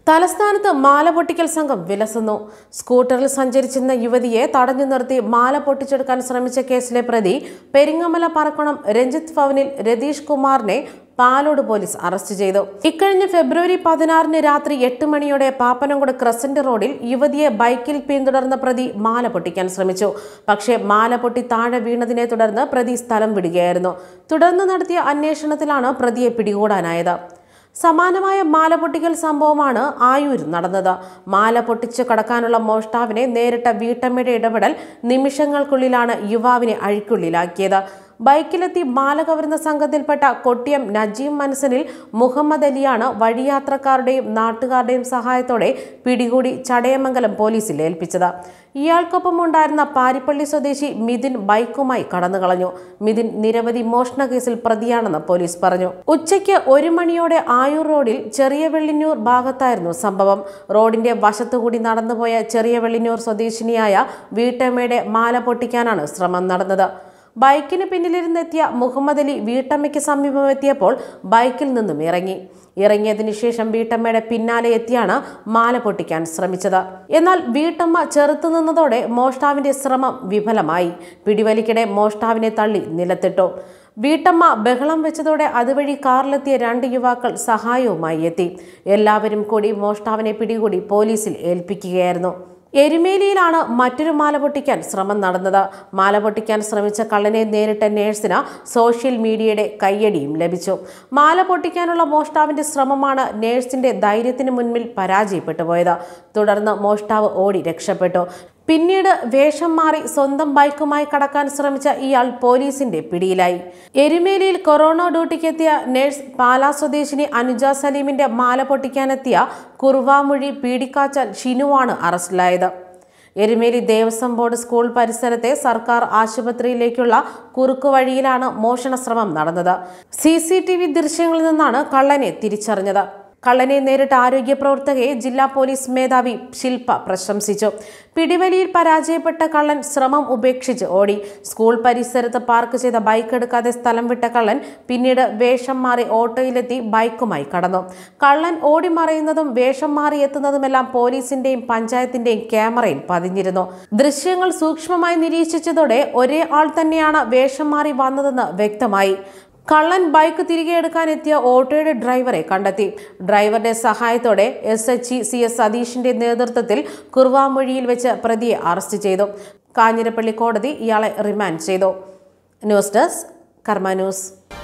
തലസ്ഥാനത്ത് മാല പൊട്ടിക്കൽ സംഘം വിലസുന്നു സ്കൂട്ടറിൽ സഞ്ചരിച്ചിരുന്ന യുവതിയെ തടഞ്ഞു നിർത്തി മാല പൊട്ടിച്ചെടുക്കാൻ ശ്രമിച്ച കേസിലെ പ്രതി പെരിങ്ങമല പറക്കണം രഞ്ജിത്ത് ഭവനിൽ രതീഷ് കുമാറിനെ പാലോട് പോലീസ് അറസ്റ്റ് ചെയ്തു ഇക്കഴിഞ്ഞ ഫെബ്രുവരി പതിനാറിന് രാത്രി എട്ട് മണിയോടെ പാപ്പനംകോട് ക്രസന്റ് റോഡിൽ യുവതിയെ ബൈക്കിൽ പിന്തുടർന്ന പ്രതി മാല പൊട്ടിക്കാൻ ശ്രമിച്ചു പക്ഷേ മാല പൊട്ടി താഴെ വീണതിനെ തുടർന്ന് പ്രതി സ്ഥലം വിടുകയായിരുന്നു തുടർന്ന് നടത്തിയ അന്വേഷണത്തിലാണ് പ്രതിയെ പിടികൂടാനായത് സമാനമായ മാല പൊട്ടിക്കൽ സംഭവമാണ് ആയൂരിൽ നടന്നത് മാല പൊട്ടിച്ച് കടക്കാനുള്ള മോഷ്ടാവിനെ നേരിട്ട വീട്ടമ്മയുടെ ഇടപെടൽ നിമിഷങ്ങൾക്കുള്ളിലാണ് യുവാവിനെ അഴിക്കുള്ളിലാക്കിയത് ബൈക്കിലെത്തി മാല കവരുന്ന സംഘത്തിൽപ്പെട്ട കൊട്ടിയം നജീം മനസനിൽ മുഹമ്മദ് അലിയാണ് വഴിയാത്രക്കാരുടെയും നാട്ടുകാരുടെയും സഹായത്തോടെ പിടികൂടി ചടയമംഗലം പോലീസിൽ ഏൽപ്പിച്ചത് ഇയാൾക്കൊപ്പം ഉണ്ടായിരുന്ന പാരിപ്പള്ളി സ്വദേശി മിഥുൻ ബൈക്കുമായി കടന്നു കളഞ്ഞു മിഥുൻ നിരവധി മോഷണ കേസിൽ പ്രതിയാണെന്ന് പോലീസ് പറഞ്ഞു ഉച്ചയ്ക്ക് ഒരു മണിയോടെ ആയൂർ റോഡിൽ ചെറിയ വെള്ളിന്നൂർ ഭാഗത്തായിരുന്നു സംഭവം റോഡിന്റെ വശത്തുകൂടി നടന്നുപോയ ചെറിയ വെള്ളിന്നൂർ സ്വദേശിനിയായ വീട്ടമ്മയുടെ മാല പൊട്ടിക്കാനാണ് ശ്രമം നടന്നത് ബൈക്കിന് പിന്നിലിരുന്നെത്തിയ മുഹമ്മദ് അലി വീട്ടമ്മയ്ക്ക് സമീപം എത്തിയപ്പോൾ ബൈക്കിൽ നിന്നും ഇറങ്ങി ഇറങ്ങിയതിനു ശേഷം വീട്ടമ്മയുടെ പിന്നാലെ എത്തിയാണ് മാല പൊട്ടിക്കാൻ ശ്രമിച്ചത് എന്നാൽ വീട്ടമ്മ ചെറുത്തു നിന്നതോടെ മോഷ്ടാവിന്റെ ശ്രമം വിഫലമായി പിടിവലിക്കിടെ മോഷ്ടാവിനെ തള്ളി നിലത്തിട്ടു വീട്ടമ്മ ബഹളം വെച്ചതോടെ അതുവഴി കാറിലെത്തിയ രണ്ട് യുവാക്കൾ സഹായവുമായി എത്തി എല്ലാവരും കൂടി മോഷ്ടാവിനെ പിടികൂടി പോലീസിൽ ഏൽപ്പിക്കുകയായിരുന്നു എരുമേലിയിലാണ് മറ്റൊരു മാല പൊട്ടിക്കാൻ ശ്രമം നടന്നത് മാല പൊട്ടിക്കാൻ ശ്രമിച്ച കള്ളനെ നേരിട്ട നേഴ്സിന് സോഷ്യൽ മീഡിയയുടെ കയ്യടിയും ലഭിച്ചു മാല പൊട്ടിക്കാനുള്ള മോഷ്ടാവിന്റെ ശ്രമമാണ് നേഴ്സിന്റെ ധൈര്യത്തിന് മുൻപിൽ പരാജയപ്പെട്ടു പോയത് തുടർന്ന് മോഷ്ടാവ് ഓടി രക്ഷപ്പെട്ടു പിന്നീട് വേഷം മാറി സ്വന്തം ബൈക്കുമായി കടക്കാൻ ശ്രമിച്ച ഇയാൾ പോലീസിന്റെ പിടിയിലായി എരുമേലിയിൽ കൊറോണ ഡ്യൂട്ടിക്കെത്തിയ നഴ്സ് പാലാ സ്വദേശിനി അനുജ സലീമിന്റെ മാല പൊട്ടിക്കാനെത്തിയ കുറുവാമൊഴി പീഡിക്കാച്ചാൽ ഷിനുവാണ് അറസ്റ്റിലായത് എരുമേലി ദേവസ്വം ബോർഡ് സ്കൂൾ പരിസരത്തെ സർക്കാർ ആശുപത്രിയിലേക്കുള്ള കുറുക്കു വഴിയിലാണ് മോഷണ ശ്രമം നടന്നത് സി സി ടി വി ദൃശ്യങ്ങളിൽ നിന്നാണ് കള്ളനെ തിരിച്ചറിഞ്ഞത് കള്ളനെ നേരിട്ട ആരോഗ്യ പ്രവർത്തകയെ ജില്ലാ പോലീസ് മേധാവി ശില്പ പ്രശംസിച്ചു പിടിവലിയിൽ പരാജയപ്പെട്ട കള്ളൻ ശ്രമം ഉപേക്ഷിച്ച് ഓടി സ്കൂൾ പരിസരത്ത് പാർക്ക് ചെയ്ത ബൈക്ക് എടുക്കാതെ സ്ഥലം വിട്ട കള്ളൻ പിന്നീട് വേഷം മാറി ഓട്ടോയിലെത്തി ബൈക്കുമായി കടന്നു കള്ളൻ ഓടി മറയുന്നതും വേഷം മാറി എത്തുന്നതുമെല്ലാം പോലീസിന്റെയും പഞ്ചായത്തിന്റെയും ക്യാമറയിൽ പതിഞ്ഞിരുന്നു ദൃശ്യങ്ങൾ സൂക്ഷ്മമായി നിരീക്ഷിച്ചതോടെ ഒരേ ആൾ തന്നെയാണ് വേഷം മാറി വന്നതെന്ന് വ്യക്തമായി കള്ളൻ ബൈക്ക് തിരികെ എടുക്കാൻ എത്തിയ ഓട്ടോയുടെ ഡ്രൈവറെ കണ്ടെത്തി ഡ്രൈവറുടെ സഹായത്തോടെ എസ് എച്ച് സി എസ് സതീഷിന്റെ നേതൃത്വത്തിൽ കുറുവാമൊഴിയിൽ വെച്ച് പ്രതിയെ അറസ്റ്റ് ചെയ്തു കാഞ്ഞിരപ്പള്ളി കോടതി ഇയാളെ റിമാൻഡ് ചെയ്തു ന്യൂസ് ഡെസ്ക് കർമ്മ ന്യൂസ്